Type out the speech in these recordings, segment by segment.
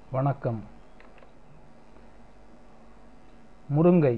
வணக்கம் முருங்கை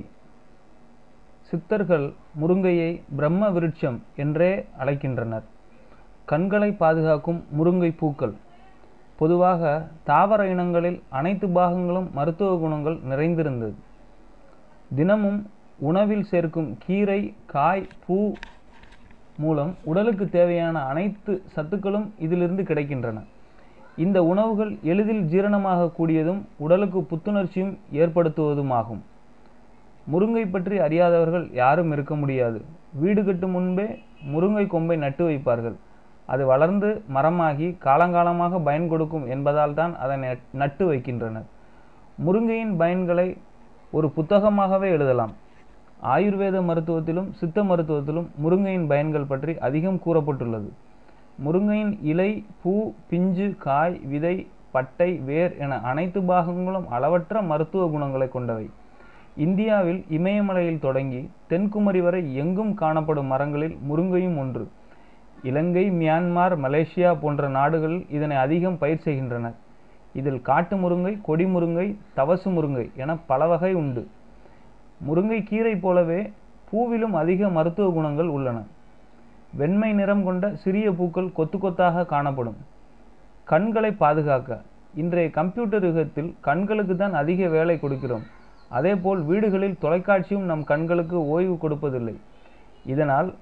சித்தர்கள் முருங்கையை பிரம்ம விருட்சம் என்றே அழைக்கின்றனர் கண்களை பாதுகாக்கும் முருங்கை பூக்கள் பொதுவாக தாவர இனங்களில் அனைத்து பாகங்களும் மருத்துவ குணங்கள் நிறைந்திருந்தது தினமும் உணவில் சேர்க்கும் கீரை காய் பூ மூலம் உடலுக்கு தேவையான அனைத்து சத்துக்களும் இதிலிருந்து கிடைக்கின்றன இந்த உணவுகள் எளிதில் ஜீரணமாக கூடியதும் உடலுக்கு புத்துணர்ச்சியும் ஏற்படுத்துவதுமாகும் முருங்கை பற்றி அறியாதவர்கள் யாரும் இருக்க முடியாது வீடு கட்டும் முன்பே முருங்கை கொம்பை நட்டு வைப்பார்கள் அது வளர்ந்து மரமாகி காலங்காலமாக பயன் கொடுக்கும் என்பதால் தான் அதை நட்டு வைக்கின்றனர் முருங்கையின் பயன்களை ஒரு புத்தகமாகவே எழுதலாம் ஆயுர்வேத மருத்துவத்திலும் சித்த மருத்துவத்திலும் முருங்கையின் பயன்கள் பற்றி அதிகம் கூறப்பட்டுள்ளது முருங்கையின் இலை பூ பிஞ்சு காய் விதை பட்டை வேர் என அனைத்து பாகங்களும் அளவற்ற மருத்துவ குணங்களை கொண்டவை இந்தியாவில் இமயமலையில் தொடங்கி தென்குமரி வரை எங்கும் காணப்படும் மரங்களில் முருங்கையும் ஒன்று இலங்கை மியான்மார் மலேசியா போன்ற நாடுகளில் இதனை அதிகம் பயிர் செய்கின்றனர் இதில் காட்டு முருங்கை கொடி முருங்கை தவசு முருங்கை என பல வகை உண்டு முருங்கை கீரை போலவே பூவிலும் அதிக மருத்துவ குணங்கள் உள்ளன வெண்மை நிறம் கொண்ட சிறிய பூக்கள் கொத்து கொத்தாக காணப்படும் கண்களை பாதுகாக்க இன்றைய கம்ப்யூட்டர் யுகத்தில் கண்களுக்கு தான் அதிக வேலை கொடுக்கிறோம் அதேபோல் வீடுகளில் தொலைக்காட்சியும் நம் கண்களுக்கு ஓய்வு கொடுப்பதில்லை இதனால்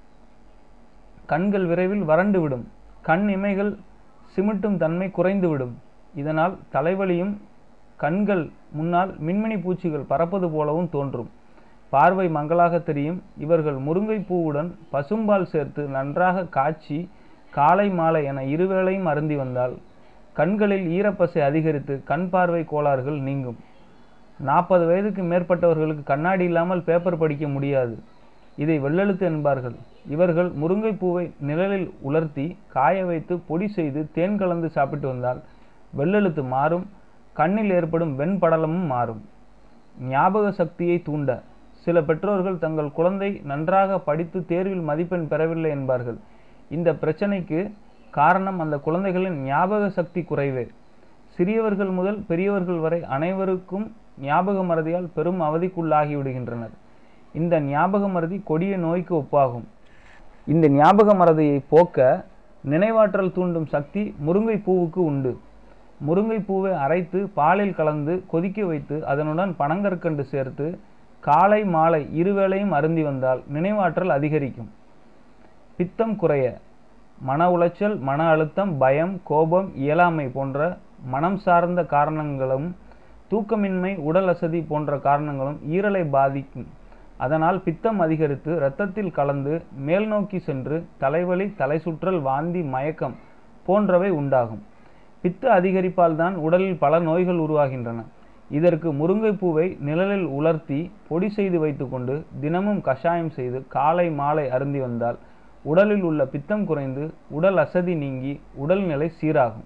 கண்கள் விரைவில் வறண்டுவிடும் கண் இமைகள் சிமிட்டும் தன்மை குறைந்துவிடும் இதனால் தலைவலியும் கண்கள் முன்னால் மின்மினி பூச்சிகள் பறப்பது போலவும் தோன்றும் பார்வை மங்களாக தெரியும் இவர்கள் முருங்கை பூவுடன் பசும்பால் சேர்த்து நன்றாக காய்ச்சி காலை மாலை என இருவேளையும் அருந்தி வந்தால் கண்களில் ஈரப்பசை அதிகரித்து கண் பார்வை கோளாறுகள் நீங்கும் நாற்பது வயதுக்கு மேற்பட்டவர்களுக்கு கண்ணாடி இல்லாமல் பேப்பர் படிக்க முடியாது இதை வெள்ளெழுத்து என்பார்கள் இவர்கள் முருங்கை பூவை நிழலில் உலர்த்தி காய வைத்து பொடி செய்து தேன் கலந்து சாப்பிட்டு வந்தால் வெள்ளெழுத்து மாறும் கண்ணில் ஏற்படும் வெண்படலமும் மாறும் ஞாபக சக்தியை தூண்ட சில பெற்றோர்கள் தங்கள் குழந்தை நன்றாக படித்து தேர்வில் மதிப்பெண் பெறவில்லை என்பார்கள் இந்த பிரச்சனைக்கு காரணம் அந்த குழந்தைகளின் ஞாபக சக்தி குறைவே சிறியவர்கள் முதல் பெரியவர்கள் வரை அனைவருக்கும் ஞாபக மறதியால் பெரும் அவதிக்குள்ளாகி விடுகின்றனர் இந்த ஞாபக மறதி கொடிய நோய்க்கு ஒப்பாகும் இந்த ஞாபக மறதியை போக்க நினைவாற்றல் தூண்டும் சக்தி முருங்கை பூவுக்கு உண்டு முருங்கை பூவை அரைத்து பாலில் கலந்து கொதிக்க வைத்து அதனுடன் பனங்கற்கண்டு சேர்த்து காலை மாலை இருவேளையும் அருந்தி வந்தால் நினைவாற்றல் அதிகரிக்கும் பித்தம் குறைய மன உளைச்சல் மன அழுத்தம் பயம் கோபம் இயலாமை போன்ற மனம் சார்ந்த காரணங்களும் தூக்கமின்மை உடல் அசதி போன்ற காரணங்களும் ஈரலை பாதிக்கும் அதனால் பித்தம் அதிகரித்து இரத்தத்தில் கலந்து மேல் நோக்கி சென்று தலைவலி தலை சுற்றல் வாந்தி மயக்கம் போன்றவை உண்டாகும் பித்த அதிகரிப்பால் தான் உடலில் பல நோய்கள் உருவாகின்றன இதற்கு முருங்கை பூவை நிழலில் உலர்த்தி பொடி செய்து வைத்துக்கொண்டு தினமும் கஷாயம் செய்து காலை மாலை அருந்தி வந்தால் உடலில் உள்ள பித்தம் குறைந்து உடல் அசதி நீங்கி உடல்நிலை சீராகும்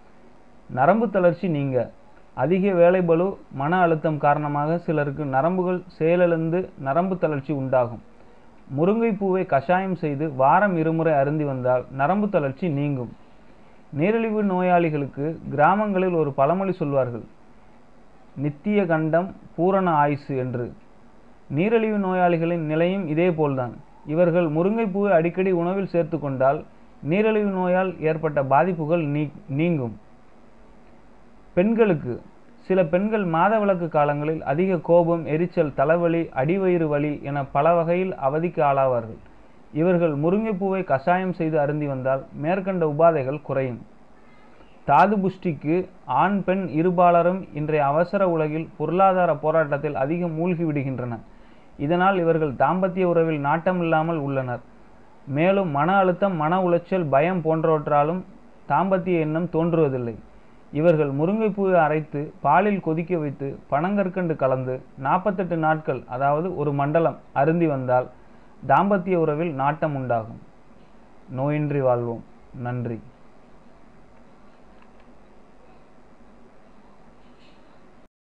நரம்பு தளர்ச்சி நீங்க அதிக வேலைபளு மன அழுத்தம் காரணமாக சிலருக்கு நரம்புகள் செயலிழந்து நரம்பு தளர்ச்சி உண்டாகும் முருங்கை பூவை கஷாயம் செய்து வாரம் இருமுறை அருந்தி வந்தால் நரம்பு தளர்ச்சி நீங்கும் நீரிழிவு நோயாளிகளுக்கு கிராமங்களில் ஒரு பழமொழி சொல்வார்கள் நித்திய கண்டம் பூரண ஆயுசு என்று நீரிழிவு நோயாளிகளின் நிலையும் இதே போல்தான் இவர்கள் முருங்கை பூவை அடிக்கடி உணவில் சேர்த்து கொண்டால் நீரிழிவு நோயால் ஏற்பட்ட பாதிப்புகள் நீங்கும் பெண்களுக்கு சில பெண்கள் மாதவிலக்கு காலங்களில் அதிக கோபம் எரிச்சல் தலைவலி அடிவயிறு வலி என பல வகையில் அவதிக்கு ஆளாவார்கள் இவர்கள் முருங்கைப்பூவை கஷாயம் செய்து அருந்தி வந்தால் மேற்கண்ட உபாதைகள் குறையும் தாது புஷ்டிக்கு ஆண் பெண் இருபாலரும் இன்றைய அவசர உலகில் பொருளாதார போராட்டத்தில் அதிகம் மூழ்கி விடுகின்றன இதனால் இவர்கள் தாம்பத்திய உறவில் நாட்டமில்லாமல் உள்ளனர் மேலும் மன அழுத்தம் மன உளைச்சல் பயம் போன்றவற்றாலும் தாம்பத்திய எண்ணம் தோன்றுவதில்லை இவர்கள் முருங்கைப்பூவை அரைத்து பாலில் கொதிக்க வைத்து பனங்கற்கண்டு கலந்து நாற்பத்தெட்டு நாட்கள் அதாவது ஒரு மண்டலம் அருந்தி வந்தால் தாம்பத்திய உறவில் நாட்டம் உண்டாகும் நோயின்றி வாழ்வோம் நன்றி